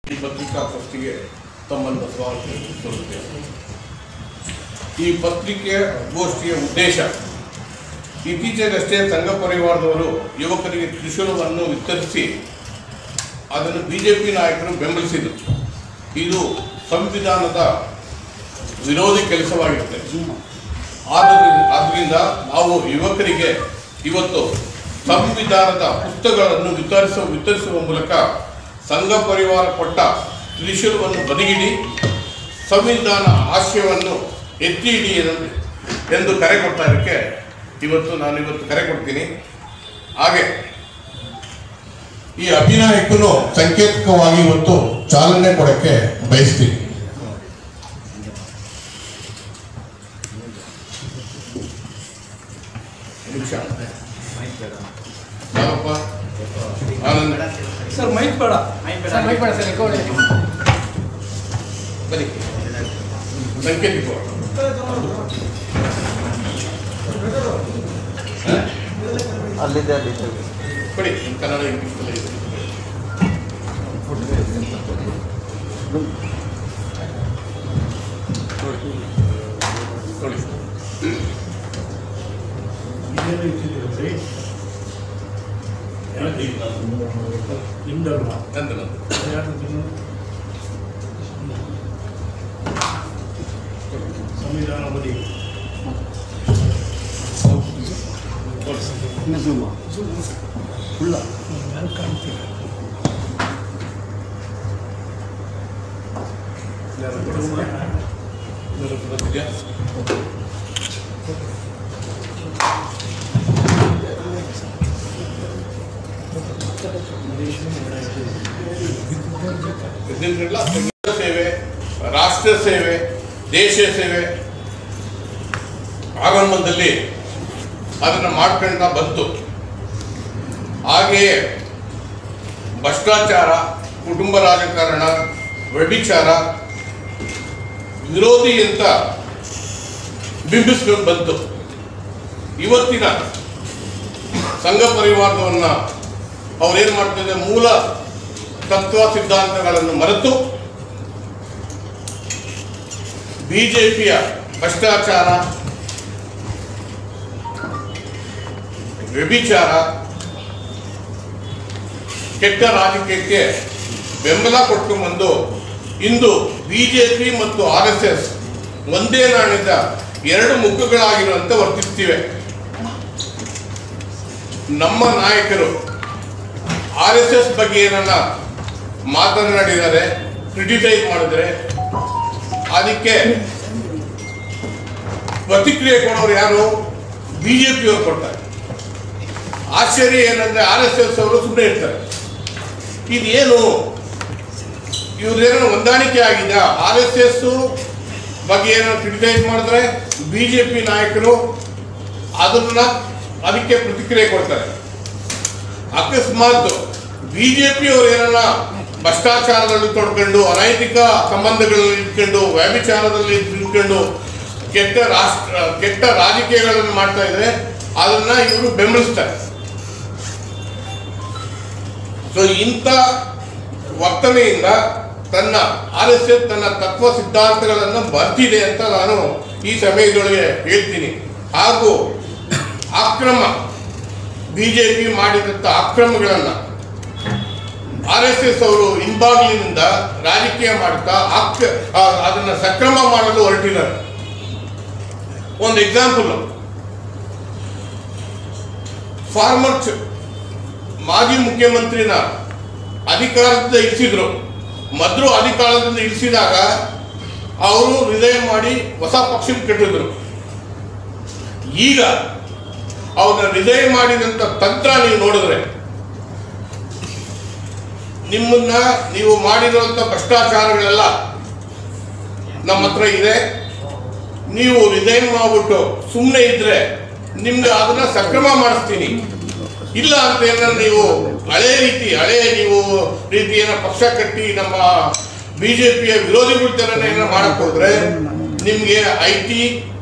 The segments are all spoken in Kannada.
ಈ ಪತ್ರಿಕಾಗೋಷ್ಠಿಗೆ ತಮ್ಮನ್ನು ಸ್ವಾಗತ ಕೋರುತ್ತೇವೆ ಈ ಪತ್ರಿಕೆಯ ಗೋಷ್ಠಿಯ ಉದ್ದೇಶ ಇತ್ತೀಚೆಗಷ್ಟೇ ಸಂಘ ಪರಿವಾರದವರು ಯುವಕರಿಗೆ ತ್ರಿಶೂಲವನ್ನು ವಿತರಿಸಿ ಅದನ್ನು ಬಿಜೆಪಿ ನಾಯಕರು ಬೆಂಬಲಿಸಿದರು ಇದು ಸಂವಿಧಾನದ ವಿರೋಧಿ ಕೆಲಸವಾಗಿರುತ್ತೆ ಆದ್ದರಿಂದ ಆದ್ದರಿಂದ ನಾವು ಯುವಕರಿಗೆ ಇವತ್ತು ಸಂವಿಧಾನದ ಪುಸ್ತಕಗಳನ್ನು ವಿತರಿಸುವ ವಿತರಿಸುವ ಮೂಲಕ ಸಂಘ ಪರಿವಾರ ಕೊಟ್ಟ ತ್ರಿಶೂಲವನ್ನು ಬದಿಗಿಡಿ ಸಂವಿಧಾನ ಆಶಯವನ್ನು ಎತ್ತಿ ಹಿಡಿ ಎಂದು- ಎಂದು ಕರೆ ಕೊಡ್ತಾ ಇದಕ್ಕೆ ಇವತ್ತು ನಾನು ಇವತ್ತು ಕರೆ ಕೊಡ್ತೀನಿ ಹಾಗೆ ಈ ಅಭಿನಾಯಕನು ಸಂಕೇತಿಕವಾಗಿ ಇವತ್ತು ಚಾಲನೆ ಕೊಡಕ್ಕೆ ಬಯಸ್ತೀನಿ ನಿಮಿಷ ಯಾವಪ್ಪ ಆನಂದ್ ಸರ್ ಮೈಕ್ ಬೇಡ ಸರ್ ಮೈಕ್ ಬೇಡ ಸರ್ ರೆಕಾರ್ಡ್ ಬನ್ನಿ ಸಂಕೇತಿಕ ಅಲ್ಲಿದೆ ಅಲ್ಲಿದೆ ಕೊಡಿ ಕನ್ನಡ ಇಂಗ್ಲಿಷ್ ಇದೆ ನೋಡಿ ನಿಮ್ದಲ್ವಾ ನಂದು ನಂದು ಸಂವಿಧಾನ ಬದಿ ಗೊತ್ತಿದ್ಯಾ ಇದನ್ನೆಲ್ಲ ಸಂಘ ಸೇವೆ ರಾಷ್ಟ್ರ ಸೇವೆ ದೇಶ ಸೇವೆ ಆರಂಭದಲ್ಲಿ ಅದನ್ನು ಮಾಡ್ಕೊಂಡ ಬಂತು ಹಾಗೆಯೇ ಭ್ರಷ್ಟಾಚಾರ ಕುಟುಂಬ ರಾಜಕಾರಣ ವ್ಯಭಿಚಾರ ವಿರೋಧಿ ಅಂತ ಬಿಂಬಿಸ್ಕೊಂಡು ಬಂತು ಇವತ್ತಿನ ಸಂಘ ಪರಿವಾರವನ್ನ ಅವ್ರೇನ್ ಮಾಡ್ತಿದ್ದಾರೆ ಮೂಲ ತತ್ವ ಸಿದ್ಧಾಂತಗಳನ್ನು ಮರೆತು ಬಿಜೆಪಿಯ ಭ್ರಷ್ಟಾಚಾರ ವ್ಯಭಿಚಾರ ಕೆಟ್ಟ ರಾಜಕೀಯಕ್ಕೆ ಬೆಂಬಲ ಕೊಟ್ಟು ಬಂದು ಇಂದು ಬಿಜೆಪಿ ಮತ್ತು ಆರ್ ಎಸ್ ಎಸ್ ಒಂದೇ ನಾಣ್ಯದ ಎರಡು ಮುಖಗಳಾಗಿರುವಂತೆ ವರ್ತಿಸ್ತಿವೆ ನಮ್ಮ ನಾಯಕರು ಆರ್ ಎಸ್ ಎಸ್ ಬಗ್ಗೆ ಏನನ್ನ ಮಾತನಾಡಿದರೆ ಕ್ರಿಟಿಸೈಸ್ ಮಾಡಿದರೆ ಅದಕ್ಕೆ ಪ್ರತಿಕ್ರಿಯೆ ಕೊಡೋರು ಯಾರು ಬಿಜೆಪಿಯವರು ಕೊಡ್ತಾರೆ ಆಶ್ಚರ್ಯ ಏನಂದ್ರೆ ಆರ್ ಎಸ್ ಎಸ್ ಅವರು ಸುಮ್ಮನೆ ಇರ್ತಾರೆ ಇದೇನು ಇವ್ರೇನೋ ಹೊಂದಾಣಿಕೆ ಆಗಿದೆ ಆರ್ ಎಸ್ ಎಸ್ ಬಗ್ಗೆ ಏನೋ ಕ್ರಿಟಿಸೈಸ್ ಮಾಡಿದ್ರೆ ಬಿಜೆಪಿ ನಾಯಕರು ಅದನ್ನ ಅದಕ್ಕೆ ಪ್ರತಿಕ್ರಿಯೆ ಕೊಡ್ತಾರೆ ಅಕಸ್ಮಾತ್ ಬಿಜೆಪಿ ಅವರು ಏನನ್ನ ಭ್ರಷ್ಟಾಚಾರದಲ್ಲಿ ತೊಡ್ಕೊಂಡು ಅನೈತಿಕ ಸಂಬಂಧಗಳಲ್ಲಿ ಇಟ್ಕೊಂಡು ವ್ಯಭಿಚಾರದಲ್ಲಿ ಇಟ್ಕೊಂಡು ಕೆಟ್ಟ ರಾಷ್ಟ್ರ ಕೆಟ್ಟ ರಾಜಕೀಯಗಳನ್ನು ಮಾಡ್ತಾ ಇದ್ರೆ ಅದನ್ನ ಇವರು ಬೆಂಬಲಿಸ್ತಾರೆ ಸೊ ಇಂಥ ವರ್ತನೆಯಿಂದ ತನ್ನ ಆರ್ ಎಸ್ ಎಸ್ ತನ್ನ ತತ್ವ ಸಿದ್ಧಾಂತಗಳನ್ನು ಬರ್ತಿದೆ ಅಂತ ನಾನು ಈ ಸಮಯದೊಳಗೆ ಹೇಳ್ತೀನಿ ಹಾಗೂ ಅಕ್ರಮ ಬಿಜೆಪಿ ಮಾಡಿದಂಥ ಅಕ್ರಮಗಳನ್ನು ಆರ್ ಎಸ್ ಎಸ್ ಅವರು ಹಿಂಬಾಗಿಲಿನಿಂದ ರಾಜಕೀಯ ಮಾಡ್ತಾ ಅಕ್ ಆ, ಅದನ್ನ ಸಕ್ರಮ ಮಾಡಲು ಹೊರಟಿದ್ದಾರೆ ಒಂದು ಎಕ್ಸಾಂಪಲ್ ಫಾರ್ಮರ್ ಮಾಜಿ ಮುಖ್ಯಮಂತ್ರಿನ ಅಧಿಕಾರದಿಂದ ಇಳಿಸಿದ್ರು ಮೊದಲು ಅಧಿಕಾರದಿಂದ ಇಳಿಸಿದಾಗ ಅವರು ರಿಸೈನ್ ಮಾಡಿ ಹೊಸ ಪಕ್ಷಕ್ಕೆ ಕಟ್ಟಿದ್ರು ಈಗ ಅವ್ರನ್ನ ರಿಸೈನ್ ಮಾಡಿದಂಥ ತಂತ್ರ ನೀವು ನೋಡಿದ್ರೆ ನಿಮ್ಮನ್ನ ನೀವು ಮಾಡಿರುವಂಥ ಭ್ರಷ್ಟಾಚಾರಗಳೆಲ್ಲ ನಮ್ಮ ಹತ್ರ ಇದೆ ನೀವು ರಿಸೈನ್ ಮಾಡ್ಬಿಟ್ಟು ಸುಮ್ಮನೆ ಇದ್ರೆ ನಿಮ್ಗೆ ಅದನ್ನ ಸಕ್ರಮ ಮಾಡಿಸ್ತೀನಿ ಇಲ್ಲ ಅಂತ ಏನಾದ್ರು ನೀವು ಹಳೆ ರೀತಿ ಹಳೆ ನೀವು ರೀತಿ ಏನೋ ಪಕ್ಷ ಕಟ್ಟಿ ನಮ್ಮ ಬಿಜೆಪಿಯ ವಿರೋಧಿಗಳ ಥರನೇ ಏನೋ ಮಾಡಕ್ ಹೋದ್ರೆ ನಿಮ್ಗೆ I T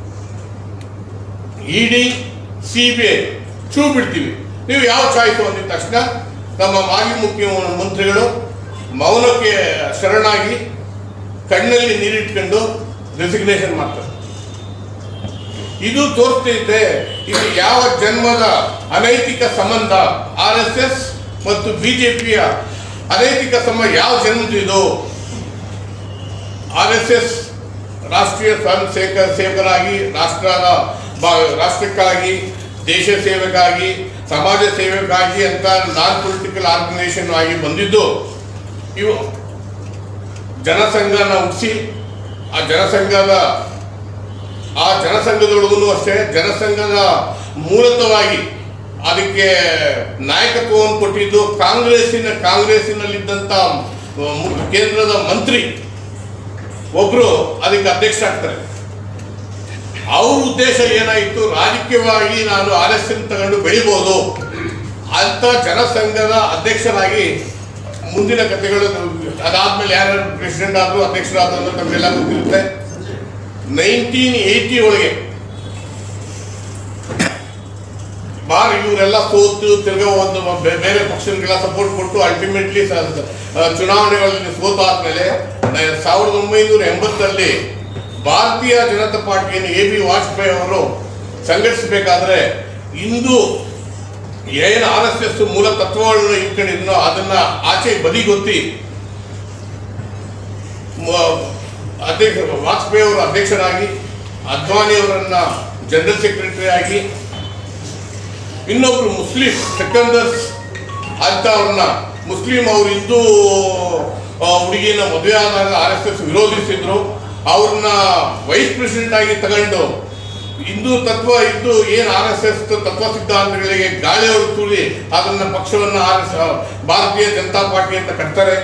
ED C B I ಚೂ ಬಿಡ್ತೀವಿ ನೀವು ಯಾವ ಚಾಯ್ಸು ಅಂದಿದ ತಕ್ಷಣ ನಮ್ಮ ಮಾಜಿ ಮುಖ್ಯಮಂತ್ರಿಗಳು ಮೌನಕ್ಕೆ ಶರಣಾಗಿ ಕಣ್ಣಲ್ಲಿ ನೀರಿಟ್ಕೊಂಡು ರೆಸಿಗ್ನೇಷನ್ ಮಾಡ್ತಾರೆ ಇದು ತೋರಿಸ್ತೈತೆ ಇದು ಯಾವ ಜನ್ಮದ ಅನೈತಿಕ ಸಂಬಂಧ ಆರ್ ಎಸ್ ಎಸ್ ಮತ್ತು ಬಿಜೆಪಿಯ ಅನೈತಿಕ ಸಂಬಂಧ ಯಾವ ಜನ್ಮದ ಇದು ಆರ್ ಎಸ್ ಎಸ್ ರಾಷ್ಟ್ರೀಯ ಸ್ವಯಂ ಸೇವಕ ಸೇವಕರಾಗಿ ರಾಷ್ಟ್ರದ ಬಾ- ರಾಷ್ಟ್ರಕ್ಕಾಗಿ ದೇಶ ಸೇವೆಗಾಗಿ ಸಮಾಜ ಸೇವೆಗಾಗಿ ಅಂತ ನಾನ್ ಪೊಲಿಟಿಕಲ್ ಆರ್ಗನೈಸೇಷನ್ ಆಗಿ ಬಂದಿದ್ದು ಇವು ಜನಸಂಘನ ಹುಟ್ಟಿಸಿ ಆ ಜನಸಂಘದ ಆ ಜನಸಂಘದೊಳಗೂ ಅಷ್ಟೇ ಜನಸಂಘದ ಮೂಲತವಾಗಿ ಅದಕ್ಕೆ ನಾಯಕತ್ವವನ್ನು ಕೊಟ್ಟಿದ್ದು ಕಾಂಗ್ರೆಸ್ಸಿನ ಕಾಂಗ್ರೆಸ್ಸಿನಲ್ಲಿದ್ದಂಥ ಮು- ಕೇಂದ್ರದ ಮಂತ್ರಿ ಒಬ್ರು ಅದಕ್ಕೆ ಅಧ್ಯಕ್ಷ ಆಗ್ತಾರೆ ಅವ್ರ ಉದ್ದೇಶ ಏನಾಯಿತು ರಾಜಕೀಯವಾಗಿ ನಾನು ಆರ್ ಎಸ್ ಎನ್ ತಗೊಂಡು ಬೆಳಿಬೋದು ಅಂತ ಜನಸಂಘದ ಅಧ್ಯಕ್ಷರಾಗಿ ಮುಂದಿನ ಕಥೆಗಳು ಅದಾದ್ಮೇಲೆ ಯಾರು ಪ್ರೆಸಿಡೆಂಟ್ ಆದ್ರು ಅಧ್ಯಕ್ಷರಾದ್ರು ಅಂತ ನಮಗೆಲ್ಲ ಗೊತ್ತಿರುತ್ತೆ ನೈನ್ಟೀನ್ ಏಯ್ಟಿ ಒಳಗೆ ಬಾರ್ ಇವರೆಲ್ಲ ಸೋತು ತಿರ್ಗಾ ಒಂದು ಬೆ- ಬೇರೆ ಪಕ್ಷಗಳಿಗೆಲ್ಲ ಸಪೋರ್ಟ್ ಕೊಟ್ಟು ಅಲ್ಟಿಮೇಟ್ಲಿ ಚುನಾವಣೆಗಳಲ್ಲಿ ಸೋತು ಆದ್ಮೇಲೆ ನ- ಸಾವಿರದ ಒಂಬೈನೂರ ಎಂಬತ್ತಲ್ಲಿ ಭಾರತೀಯ ಜನತಾ ಪಾರ್ಟಿಯನ್ನು ಎ ಬಿ ವಾಜಪೇಯಿ ಅವರು ಸಂಘಟಿಸಬೇಕಾದ್ರೆ ಇಂದು ಏನು ಆರ್ ಎಸ್ ಎಸ್ ಮೂಲ ತತ್ವಗಳನ್ನ ಇಟ್ಕೊಂಡಿದ್ನೋ ಅದನ್ನ ಆಚೆ ಬದಿಗೊತ್ತಿ ಮ- ಅಧ್ಯಕ್ಷ ವಾಜಪೇಯಿ ಅವರು ಅಧ್ಯಕ್ಷರಾಗಿ ಅದ್ವಾನಿ ಅವರನ್ನ ಜನರಲ್ ಸೆಕ್ರೆಟರಿ ಆಗಿ ಇನ್ನೊಬ್ರು ಮುಸ್ಲಿಂ ಸೆಕಂದರ್ಸ್ ಅಂತ ಅವ್ರನ್ನ ಮುಸ್ಲಿಂ ಅವರು ಹಿಂದೂ ಆ, ಹುಡುಗಿನ ಮದುವೆ ಆದಾಗ ಆರ್ ಎಸ್ ಎಸ್ ವಿರೋಧಿಸಿದ್ರು ಅವ್ರನ್ನ ವೈಸ್ ಪ್ರೆಸಿಡೆಂಟ್ ಆಗಿ ತಗೊಂಡು ಹಿಂದೂ ತತ್ವ ಇದ್ದು ಏನು ಆರ್ ಎಸ್ ಎಸ್ ತತ್ವ ಸಿದ್ಧಾಂತಗಳಿಗೆ ಗಾಳಿಯವರು ತೂರಿ ಅದನ್ನ ಪಕ್ಷವನ್ನ ಆರ್ ಎಸ್ ಭಾರತೀಯ ಜನತಾ ಪಾರ್ಟಿ ಅಂತ ಕಟ್ತಾರೆ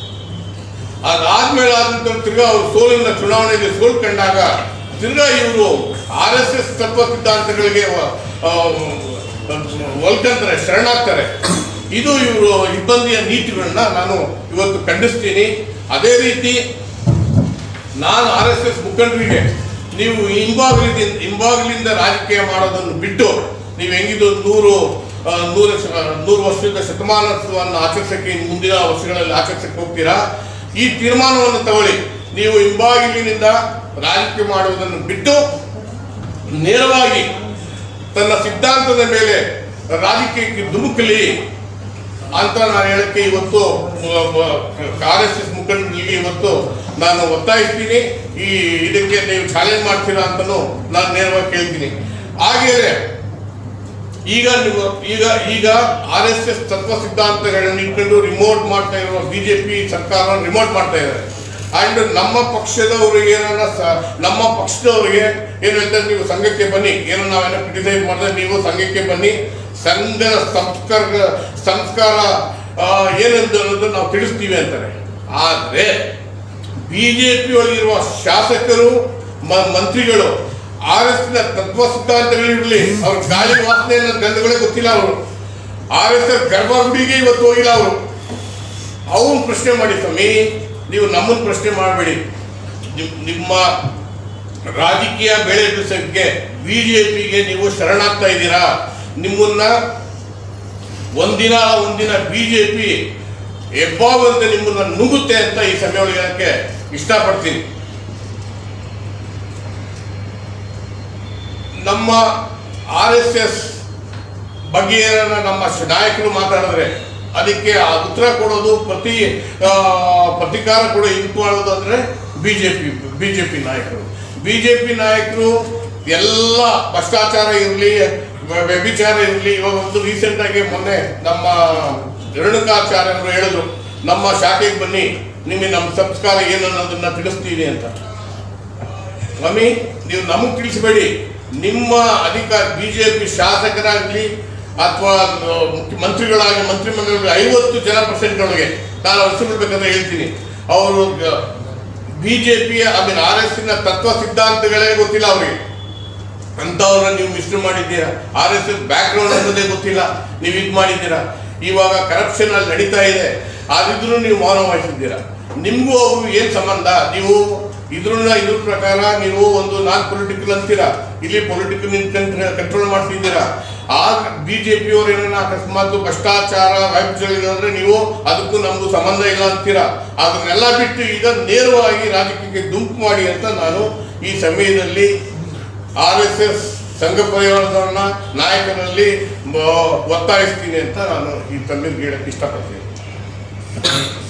ಅದಾದ್ಮೇಲೆ ಆದಂತ ತಿರ್ಗಾ ಅವರು ಸೋಲಿನ ಚುನಾವಣೆಯಲ್ಲಿ ಸೋಲ್ಕೊಂಡಾಗ ತಿರ್ಗಾ ಇವರು ಆರ್ ಎಸ್ ಎಸ್ ತತ್ವ ಸಿದ್ಧಾಂತಗಳಿಗೆ ವ- ಆ, ಒಲ್ಕಂತಾರೆ ಶರಣಾಗ್ತಾರೆ ಇದು ಇವರು ಇಬ್ಬಂದಿಯ ನೀತಿಗಳನ್ನ ನಾನು ಇವತ್ತು ಖಂಡಿಸ್ತೀನಿ ಅದೇ ರೀತಿ ನಾನು ಆರ್ ಎಸ್ ಎಸ್ ಮುಖಂಡರಿಗೆ ನೀವು ಹಿಂಬಾಗಿಲಿಂದ ಹಿಂಬಾಗಿಲಿಂದ ರಾಜಕೀಯ ಮಾಡೋದನ್ನು ಬಿಟ್ಟು ನೀವು ಹೆಂಗಿದ್ದು ನೂರು ಆ, ನೂರು ಶ- ನೂರು ವರ್ಷದ ಶತಮಾನೋತ್ಸವವನ್ನು ಆಚರಿಸಕ್ಕೆ ಇನ್ನು ಮುಂದಿನ ವರ್ಷಗಳಲ್ಲಿ ಆಚರಿಸಕ್ಕೆ ಹೋಗ್ತೀರಾ ಈ ತೀರ್ಮಾನವನ್ನು ತಗೊಳ್ಳಿ ನೀವು ಹಿಂಬಾಗಿಲಿನಿಂದ ರಾಜಕೀಯ ಮಾಡುವುದನ್ನು ಬಿಟ್ಟು ನೇರವಾಗಿ ತನ್ನ ಸಿದ್ಧಾಂತದ ಮೇಲೆ ರಾಜಕೀಯಕ್ಕೆ ಧುಮುಕಲಿ ಅಂತ ನಾನು ಹೇಳಕ್ಕೆ ಇವತ್ತು ಆರ್ ಎಸ್ ಎಸ್ ಮುಖಂಡರಿಗೆ ಇವತ್ತು ನಾನು ಒತ್ತಾಯಿಸ್ತೀನಿ ಈ ಇದಕ್ಕೆ ನೀವು ಚಾಲೆಂಜ್ ಮಾಡ್ತೀರಾ ಅಂತಲೂ ನಾನು ನೇರವಾಗಿ ಕೇಳ್ತೀನಿ ಹಾಗೆಯೇ ಈಗ ನೀವು ಈಗ ಈಗ ಆರ್ ಎಸ್ ಎಸ್ ತತ್ವ ಸಿದ್ಧಾಂತಗಳನ್ನ ಇಟ್ಕೊಂಡು ರಿಮೋಟ್ ಮಾಡ್ತಾ ಇರುವ ಬಿಜೆಪಿ ಸರ್ಕಾರ ರಿಮೋಟ್ ಮಾಡ್ತಾ ಇದ್ದಾರೆ ಅಂಡ್ ನಮ್ಮ ಪಕ್ಷದವರಿಗೆ ಏನನ್ನ ಸ- ನಮ್ಮ ಪಕ್ಷದವರಿಗೆ ಏನು ಹೇಳ್ತಾರೆ ನೀವು ಸಂಘಕ್ಕೆ ಬನ್ನಿ ಏನೋ ನಾವೇನೋ ಕ್ರಿಟಿಸೈಸ್ ಮಾಡಿದ್ರೆ ನೀವು ಸಂಘಕ್ಕೆ ಬನ್ನಿ ಸಂಘದ ಸಂಸ್ಕಾರ ಸಂಸ್ಕಾರ ಆ, ಏನಂತ ಅನ್ನೋದನ್ನ ನಾವು ತಿಳಿಸ್ತೀವಿ ಅಂತಾರೆ ಆದರೆ ಬಿಜೆಪಿ ಒಳಗಿರುವ ಶಾಸಕರು ಮ- ಮಂತ್ರಿಗಳು ಆರ್ ಎಸ್ ನ ತತ್ವ ಸಿದ್ಧಾಂತಗಳಿರಲಿ ಅವ್ರ ಗಾಳಿ ವಾಸನೆ ಅನ್ನೋ ಗಂಧಗಳೇ ಗೊತ್ತಿಲ್ಲ ಅವರು ಆರ್ ಎಸ್ ಎಸ್ ಗರ್ಭಗುಡಿಗೆ ಇವತ್ತು ಹೋಗಿಲ್ಲ ಅವರು ಅವನ್ ಪ್ರಶ್ನೆ ಮಾಡಿ ಸ್ವಾಮಿ ನೀವು ನಮ್ಮನ್ನು ಪ್ರಶ್ನೆ ಮಾಡಬೇಡಿ ನಿಮ್ಮ ರಾಜಕೀಯ ಬೆಳೆ ಬಿಡಿಸೋಕ್ಕೆ ಬಿಜೆಪಿಗೆ ನೀವು ಶರಣಾಗ್ತಾ ಇದ್ದೀರಾ ನಿಮ್ಮನ್ನ ಒಂದಿನ ಒಂದಿನ ಬಿಜೆಪಿ ಹೆಬ್ಬಾವಂತೆ ನಿಮ್ಮನ್ನ ನುಂಗುತ್ತೆ ಅಂತ ಈ ಸಮಯ ಒಳಗೆ ಹೇಳಕ್ಕೆ ಇಷ್ಟಪಡ್ತೀನಿ ನಮ್ಮ ಆರ್ ಎಸ್ ಎಸ್ ಬಗ್ಗೆ ಏನಾರ ನಮ್ಮ ಶ- ನಾಯಕರು ಮಾತಾಡಿದ್ರೆ ಅದಕ್ಕೆ ಆ ಉತ್ತರ ಕೊಡೋದು ಪ್ರತಿ ಆ, ಪ್ರತಿಕಾರ ಕೂಡ ಇದು ಮಾಡೋದು ಅಂದ್ರೆ ಬಿಜೆಪಿ ಬಿಜೆಪಿ ನಾಯಕರು ಬಿಜೆಪಿ ನಾಯಕರು ಎಲ್ಲ ಭ್ರಷ್ಟಾಚಾರ ಇರಲಿ ವ್ಯಭಿಚಾರ ಇರಲಿ ಇವಾಗ ಒಂದು ರೀಸೆಂಟ್ ಆಗಿ ಮೊನ್ನೆ ನಮ್ಮ ರೇಣುಕಾಚಾರ್ಯರು ಹೇಳಿದ್ರು ನಮ್ಮ ಶಾಖೆಗೆ ಬನ್ನಿ ನಿಮಗೆ ನಮ್ಮ ಸಂಸ್ಕಾರ ಏನು ಅನ್ನೋದನ್ನ ತಿಳಿಸ್ತೀವಿ ಅಂತ ಸ್ವಾಮಿ ನೀವು ನಮಗೆ ತಿಳಿಸಬೇಡಿ ನಿಮ್ಮ ಅಧಿಕಾರ ಬಿಜೆಪಿ ಶಾಸಕರಾಗಲಿ ಅಥವಾ ಮಂತ್ರಿಗಳಾಗಿ ಮಂತ್ರಿಮಂಡಲಗಳಲ್ಲಿ ಐವತ್ತು ಜನ ಪರ್ಸೆಂಟ್ಗಳಿಗೆ ನಾನು ಹೆಸರು ಬೇಕಾದ್ರೆ ಹೇಳ್ತೀನಿ ಅವರು ಬಿಜೆಪಿಯ ಐ ಮೀನ್ ಆರ್ ಎಸ್ ನ ತತ್ವ ಸಿದ್ಧಾಂತಗಳೇ ಗೊತ್ತಿಲ್ಲ ಅವರಿಗೆ ಅಂಥವ್ರನ್ನ ನೀವು ಮಿಸ್ಟರ್ ಮಾಡಿದ್ದೀರಾ R S S background ಅನ್ನೋದೇ ಗೊತ್ತಿಲ್ಲ ನೀವು ಇದು ಮಾಡಿದ್ದೀರಾ ಇವಾಗ ಕರಪ್ಷನ್ ಅಲ್ಲಿ ನಡೀತಾ ಇದೆ ಆದಿದ್ರು ನೀವು ಮೌನ ವಹಿಸಿದ್ದೀರಾ ನಿಮಗೂ ಅವರು ಏನು ಸಂಬಂಧ ನೀವು ಇದ್ರನ್ನ ಇದ್ರ ಪ್ರಕಾರ ನೀವು ಒಂದು ನಾನ್ ಪೊಲಿಟಿಕಲ್ ಅಂತೀರಾ ಇಲ್ಲಿ ಪೊಲಿಟಿಕಲ್ ಕಂಟ್ರೋಲ್ ಮಾಡ್ತಿದ್ದೀರಾ ಆ ಬಿಜೆಪಿ ಅವ್ರು ಏನಾರ ಅಕಸ್ಮಾತ್ ಭ್ರಷ್ಟಾಚಾರ ವ್ಯಾಪ್ತಿಗಳಿದ್ರೆ ನೀವು ಅದಕ್ಕೂ ನಮ್ದು ಸಂಬಂಧ ಇಲ್ಲ ಅಂತೀರಾ ಅದನ್ನೆಲ್ಲ ಬಿಟ್ಟು ಈಗ ನೇರವಾಗಿ ರಾಜಕೀಯಕ್ಕೆ ದುಂಪು ಮಾಡಿ ಅಂತ ನಾನು ಈ ಸಮಯದಲ್ಲಿ ಆರ್ ಎಸ್ ಎಸ್ ಸಂಘ ಪರಿವಾರದವರನ್ನ ನಾಯಕರಲ್ಲಿ ಮ- ಒತ್ತಾಯಿಸ್ತೀನಿ ಅಂತ ನಾನು ಈ ತಮ್ಮಿಗೆ ಹೇಳಕ್ಕೆ ಇಷ್ಟಪಡ್ತೀನಿ